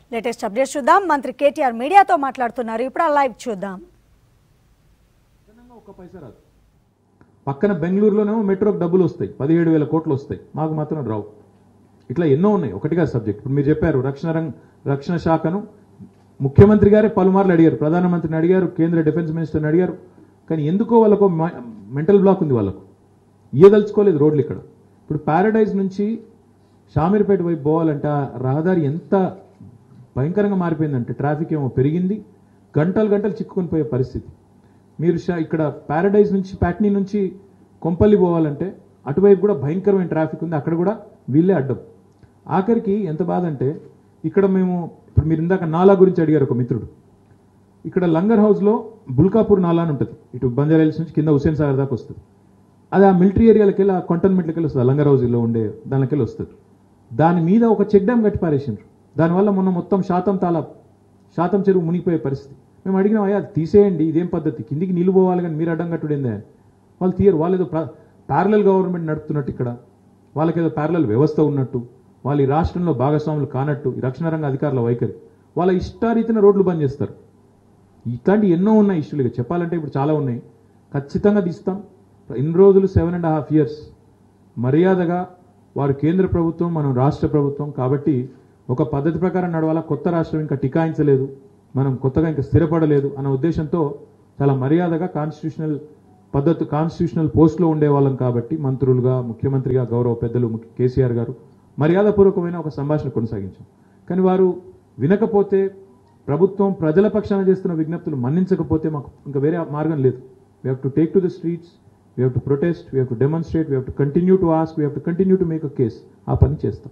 latest updates చూద్దాం మంత్రి కేటీఆర్ మీడియాతో మాట్లాడుతున్నారు ఇప్పుడు ఆ లైవ్ చూద్దాం అదనంగా ఒక్క పైసా రాదు పక్కన బెంగళూరులోనేమో మెట్రోకి డబ్బులు వస్తాయి పదిహేడు వేల కోట్లు వస్తాయి మాకు మాత్రం రావు ఇట్లా ఎన్నో ఉన్నాయి ఒకటిగా సబ్జెక్ట్ ఇప్పుడు మీరు చెప్పారు రక్షణ రంగ రక్షణ శాఖను ముఖ్యమంత్రి గారే పలుమార్లు అడిగారు ప్రధానమంత్రిని అడిగారు కేంద్ర డిఫెన్స్ మినిస్టర్ని అడిగారు కానీ ఎందుకో వాళ్ళకు మెంటల్ బ్లాక్ ఉంది వాళ్ళకు ఇయ్యదలుచుకోలేదు రోడ్లు ఇక్కడ ఇప్పుడు ప్యారడైజ్ నుంచి షామీర్పేట వైపు పోవాలంటే ఆ రహదారి ఎంత భయంకరంగా మారిపోయిందంటే ట్రాఫిక్ ఏమో పెరిగింది గంటలు గంటలు చిక్కుకొని పోయే పరిస్థితి మీరు షా- ఇక్కడ ప్యారడైజ్ నుంచి ప్యాట్నీ నుంచి కొంపల్లి పోవాలంటే అటువైపు కూడా భయంకరమైన ట్రాఫిక్ ఉంది అక్కడ కూడా వీళ్ళే అడ్డం ఆఖరికి ఎంత బాధ అంటే ఇక్కడ మేము ఇప్పుడు మీరు ఇందాక నాలా గురించి అడిగారు ఒక మిత్రుడు ఇక్కడ లంగర్ హౌస్లో బుల్కాపూర్ నాలా అని ఉంటుంది ఇటు బంజారా హిల్స్ నుంచి కింద హుసేన్ సాగర్ దాకా వస్తుంది అది ఆ మిలిటరీ ఏరియాలకి వెళ్ళి ఆ కంటోన్మెంట్లకి వెళ్ళి వస్తుంది ఆ లంగర్ హౌస్లో ఉండే దానికి వెళ్ళి వస్తుంది దాని మీద ఒక చెక్ డ్యామ్ కట్టి పారేసిండ్రు దానివల్ల మొన్న మొత్తం శాతం తాలా శాతం చెరువు మునిగిపోయే పరిస్థితి మేము అడిగినాం అయ్యా అది తీసేయండి ఇదేం పద్ధతి కిందికి నీళ్ళు పోవాలి కానీ మీరు అడ్డం కట్టుడేందే వాళ్ళు తీయరు వాళ్ళు ఏదో ప్యారలల్ గవర్నమెంట్ నడుపుతున్నట్టు ఇక్కడ వాళ్ళకి ఏదో ప్యారలల్ వ్యవస్థ ఉన్నట్టు వాళ్ళు ఈ రాష్ట్రంలో భాగస్వాములు కానట్టు ఈ రక్షణ రంగ అధికారుల వైఖరి వాళ్ళ ఇష్టారీతిన రోడ్లు బంద్ చేస్తారు ఇట్లాంటి ఎన్నో ఉన్నాయి ఇష్యూలు ఇక చెప్పాలంటే ఇప్పుడు చాలా ఉన్నాయి ఖచ్చితంగా తీస్తాం ఇన్ని రోజులు సెవెన్ అండ్ హాఫ్ ఇయర్స్ మర్యాదగా వారు కేంద్ర ప్రభుత్వం మనం రాష్ట్ర ప్రభుత్వం కాబట్టి ఒక పద్ధతి ప్రకారం నడవాలా కొత్త రాష్ట్రం ఇంకా టికాయించలేదు మనం కొత్తగా ఇంకా స్థిరపడలేదు అన్న ఉద్దేశంతో చాలా మర్యాదగా కాన్స్టిట్యూషనల్ పద్ధతి కాన్స్టిట్యూషనల్ పోస్ట్లో ఉండేవాళ్ళం కాబట్టి మంత్రులుగా ముఖ్యమంత్రిగా గౌరవ పెద్దలు ముఖ్య- కేసీఆర్ గారు మర్యాదపూర్వకమైన ఒక సంభాషణ కొనసాగించాం కానీ వారు వినకపోతే ప్రభుత్వం ప్రజల పక్షాన చేస్తున్న విజ్ఞప్తులు మన్నించకపోతే మాకు ఇంకా వేరే మార్గం లేదు we have to take to the streets we have to protest we have to demonstrate we have to continue to ask we have to continue to make a case ఆ పని చేస్తాం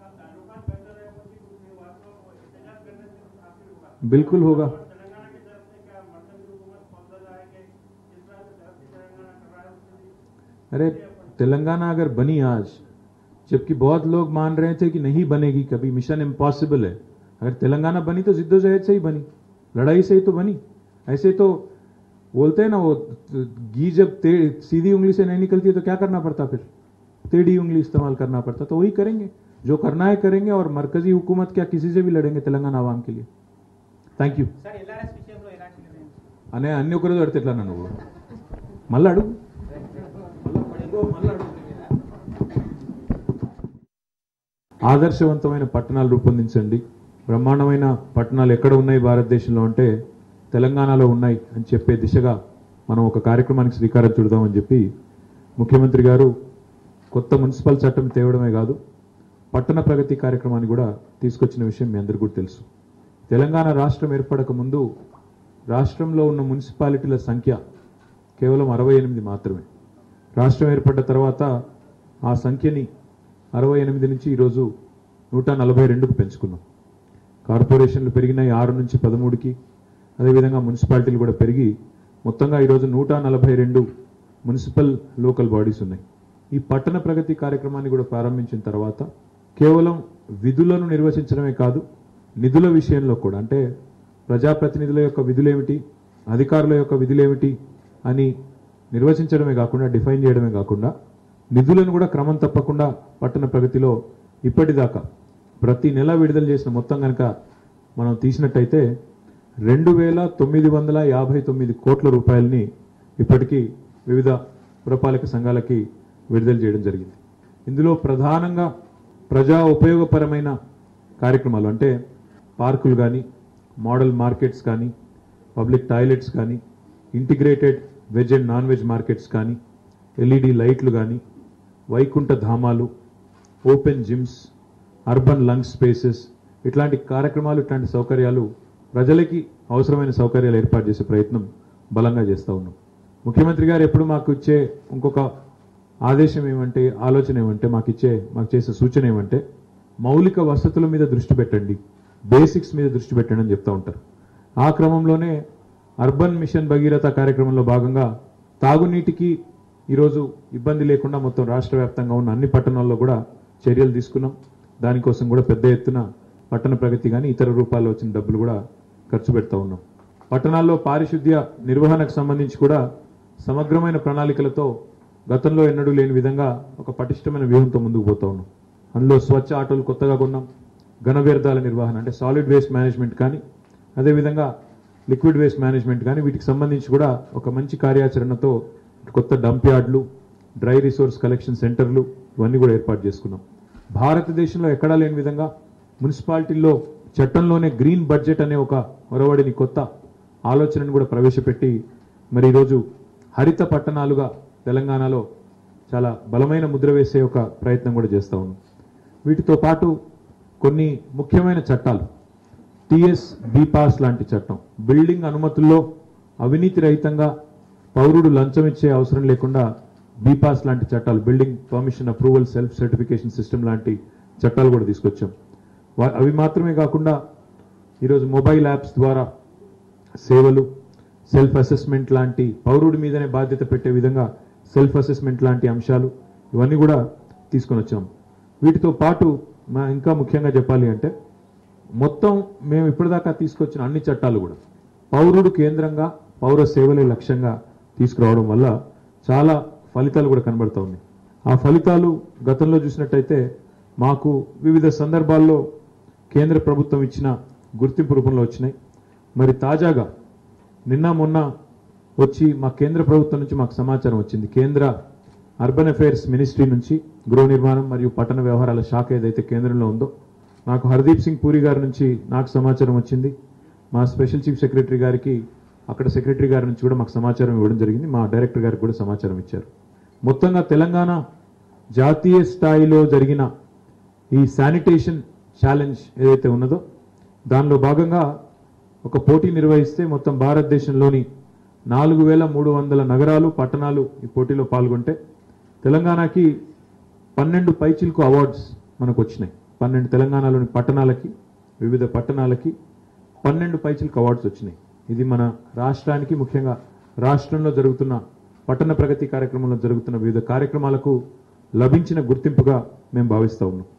बिल्कुल होगा अरे तेलंगाना अगर बनी आज जबकि बहुत लोग मान रहे थे कि नहीं बनेगी कभी मिशन इम्पॉसिबल है अगर तेलंगाना बनी तो जिद्दोजहद से ही बनी लड़ाई से ही तो बनी ऐसे तो बोलते हैं ना वो घी जब ते- सीधी उंगली से नहीं निकलती है तो क्या करना पड़ता फिर टेढ़ी उंगली इस्तेमाल करना पड़ता तो वही करेंगे जो करना है करेंगे और मरकजी हुकूमत क्या किसी से भी लड़ेंगे तेलंगाना आवाम के लिए థ్యాంక్ యూ సార్ ఎల్ఆర్ఎస్ విషయంలో ఎలాంటి నిర్ణయం అనే అన్ని ఒకరోజు అడితే ఎట్లా నువ్వు మళ్ళీ అడుగు ఆదర్శవంతమైన పట్టణాలు రూపొందించండి బ్రహ్మాండమైన పట్టణాలు ఎక్కడ ఉన్నాయి భారతదేశంలో అంటే తెలంగాణలో ఉన్నాయి అని చెప్పే దిశగా మనం ఒక కార్యక్రమానికి శ్రీకారం చుడదామని చెప్పి ముఖ్యమంత్రి గారు కొత్త మున్సిపల్ చట్టం తేవడమే కాదు పట్టణ ప్రగతి కార్యక్రమాన్ని కూడా తీసుకొచ్చిన విషయం మీ అందరికీ కూడా తెలుసు తెలంగాణ రాష్ట్రం ఏర్పడక ముందు రాష్ట్రంలో ఉన్న మున్సిపాలిటీల సంఖ్య కేవలం అరవై ఎనిమిది మాత్రమే రాష్ట్రం ఏర్పడ్డ తర్వాత ఆ సంఖ్యని అరవై ఎనిమిది నుంచి ఈరోజు నూట నలభై రెండుకు పెంచుకున్నాం కార్పొరేషన్లు పెరిగినాయి ఆరు నుంచి పదమూడుకి అదేవిధంగా మున్సిపాలిటీలు కూడా పెరిగి మొత్తంగా ఈరోజు నూట నలభై రెండు మున్సిపల్ లోకల్ బాడీస్ ఉన్నాయి ఈ పట్టణ ప్రగతి కార్యక్రమాన్ని కూడా ప్రారంభించిన తర్వాత కేవలం విధులను నిర్వచించడమే కాదు నిధుల విషయంలో కూడా అంటే ప్రజాప్రతినిధుల యొక్క విధులేమిటి అధికారుల యొక్క విధులేమిటి అని నిర్వచించడమే కాకుండా డిఫైన్ చేయడమే కాకుండా నిధులను కూడా క్రమం తప్పకుండా పట్టణ ప్రగతిలో ఇప్పటిదాకా ప్రతి నెల విడుదల చేసిన మొత్తం కనుక మనం తీసినట్టయితే రెండు వేల తొమ్మిది వందల యాభై తొమ్మిది కోట్ల రూపాయలని ఇప్పటికీ వివిధ పురపాలక సంఘాలకి విడుదల చేయడం జరిగింది ఇందులో ప్రధానంగా ప్రజా ఉపయోగపరమైన కార్యక్రమాలు అంటే పార్కులు కానీ మోడల్ మార్కెట్స్ కానీ పబ్లిక్ టాయిలెట్స్ కానీ integrated veg and non veg markets కానీ ఎల్ఈడి లైట్లు కానీ వైకుంఠ ధామాలు open gyms urban lung spaces ఇట్లాంటి కార్యక్రమాలు ఇట్లాంటి సౌకర్యాలు ప్రజలకి అవసరమైన సౌకర్యాలు ఏర్పాటు చేసే ప్రయత్నం బలంగా చేస్తూ ఉన్నాం ముఖ్యమంత్రి గారు ఎప్పుడు మాకు ఇచ్చే ఇంకొక ఆదేశం ఏమంటే ఆలోచన ఏమంటే మాకు ఇచ్చే మాకు చేసే సూచన ఏమంటే మౌలిక వసతుల మీద దృష్టి పెట్టండి బేసిక్స్ మీద దృష్టి పెట్టండి అని చెప్తా ఉంటారు ఆ క్రమంలోనే అర్బన్ మిషన్ భగీరథ కార్యక్రమంలో భాగంగా తాగునీటికి ఈరోజు ఇబ్బంది లేకుండా మొత్తం రాష్ట్ర వ్యాప్తంగా ఉన్న అన్ని పట్టణాల్లో కూడా చర్యలు తీసుకున్నాం దానికోసం కూడా పెద్ద ఎత్తున పట్టణ ప్రగతి కానీ ఇతర రూపాల్లో వచ్చిన డబ్బులు కూడా ఖర్చు పెడతా ఉన్నాం పట్టణాల్లో పారిశుద్ధ్య నిర్వహణకు సంబంధించి కూడా సమగ్రమైన ప్రణాళికలతో గతంలో ఎన్నడూ లేని విధంగా ఒక పటిష్టమైన వ్యూహంతో ముందుకు పోతా ఉన్నాం అందులో స్వచ్ఛ ఆటోలు కొత్తగా కొన్నాం ఘన వ్యర్థాల నిర్వహణ అంటే సాలిడ్ వేస్ట్ మేనేజ్మెంట్ కానీ అదేవిధంగా లిక్విడ్ వేస్ట్ మేనేజ్మెంట్ కానీ వీటికి సంబంధించి కూడా ఒక మంచి కార్యాచరణతో కొత్త డంప్ యార్డ్లు డ్రై రిసోర్స్ కలెక్షన్ సెంటర్లు ఇవన్నీ కూడా ఏర్పాటు చేసుకున్నాం భారతదేశంలో ఎక్కడా లేని విధంగా మున్సిపాలిటీల్లో చట్టంలోనే గ్రీన్ బడ్జెట్ అనే ఒక ఒరవడిని కొత్త ఆలోచనను కూడా ప్రవేశపెట్టి మరి ఈరోజు హరిత పట్టణాలుగా తెలంగాణలో చాలా బలమైన ముద్ర వేసే ఒక ప్రయత్నం కూడా చేస్తా ఉన్నాం వీటితో పాటు కొన్ని ముఖ్యమైన చట్టాలు టిఎస్ బీపాస్ లాంటి చట్టం బిల్డింగ్ అనుమతుల్లో అవినీతి రహితంగా పౌరుడు లంచం ఇచ్చే అవసరం లేకుండా బీపాస్ లాంటి చట్టాలు building permission approval self certification system లాంటి చట్టాలు కూడా తీసుకొచ్చాం వా- అవి మాత్రమే కాకుండా ఈరోజు మొబైల్ యాప్స్ ద్వారా సేవలు సెల్ఫ్ అసెస్మెంట్ లాంటి పౌరుడి మీదనే బాధ్యత పెట్టే విధంగా సెల్ఫ్ అసెస్మెంట్ లాంటి అంశాలు ఇవన్నీ కూడా తీసుకొని వచ్చాం వీటితో పాటు మా ఇంకా ముఖ్యంగా చెప్పాలి అంటే మొత్తం మేము ఇప్పటిదాకా తీసుకొచ్చిన అన్ని చట్టాలు కూడా పౌరుడు కేంద్రంగా పౌర సేవలే లక్ష్యంగా తీసుకురావడం వల్ల చాలా ఫలితాలు కూడా కనబడతా ఉన్నాయి ఆ ఫలితాలు గతంలో చూసినట్టయితే మాకు వివిధ సందర్భాల్లో కేంద్ర ప్రభుత్వం ఇచ్చిన గుర్తింపు రూపంలో వచ్చినాయి మరి తాజాగా నిన్న మొన్న వచ్చి మా కేంద్ర ప్రభుత్వం నుంచి మాకు సమాచారం వచ్చింది కేంద్ర అర్బన్ అఫైర్స్ మినిస్ట్రీ నుంచి గృహ నిర్మాణం మరియు పట్టణ వ్యవహారాల శాఖ ఏదైతే కేంద్రంలో ఉందో నాకు హర్దీప్ సింగ్ పూరి గారి నుంచి నాకు సమాచారం వచ్చింది మా స్పెషల్ చీఫ్ సెక్రటరీ గారికి అక్కడ సెక్రటరీ గారి నుంచి కూడా మాకు సమాచారం ఇవ్వడం జరిగింది మా డైరెక్టర్ గారికి కూడా సమాచారం ఇచ్చారు మొత్తంగా తెలంగాణ జాతీయ స్థాయిలో జరిగిన ఈ శానిటేషన్ ఛాలెంజ్ ఏదైతే ఉన్నదో దానిలో భాగంగా ఒక పోటీ నిర్వహిస్తే మొత్తం భారతదేశంలోని నాలుగు వేల మూడు వందల నగరాలు పట్టణాలు ఈ పోటీలో పాల్గొంటే తెలంగాణకి పన్నెండు పైచిల్కు అవార్డ్స్ మనకు వచ్చినాయి పన్నెండు తెలంగాణలోని పట్టణాలకి వివిధ పట్టణాలకి పన్నెండు పైచిల్కు అవార్డ్స్ వచ్చినాయి ఇది మన రాష్ట్రానికి ముఖ్యంగా రాష్ట్రంలో జరుగుతున్న పట్టణ ప్రగతి కార్యక్రమంలో జరుగుతున్న వివిధ కార్యక్రమాలకు లభించిన గుర్తింపుగా మేము భావిస్తా ఉన్నాం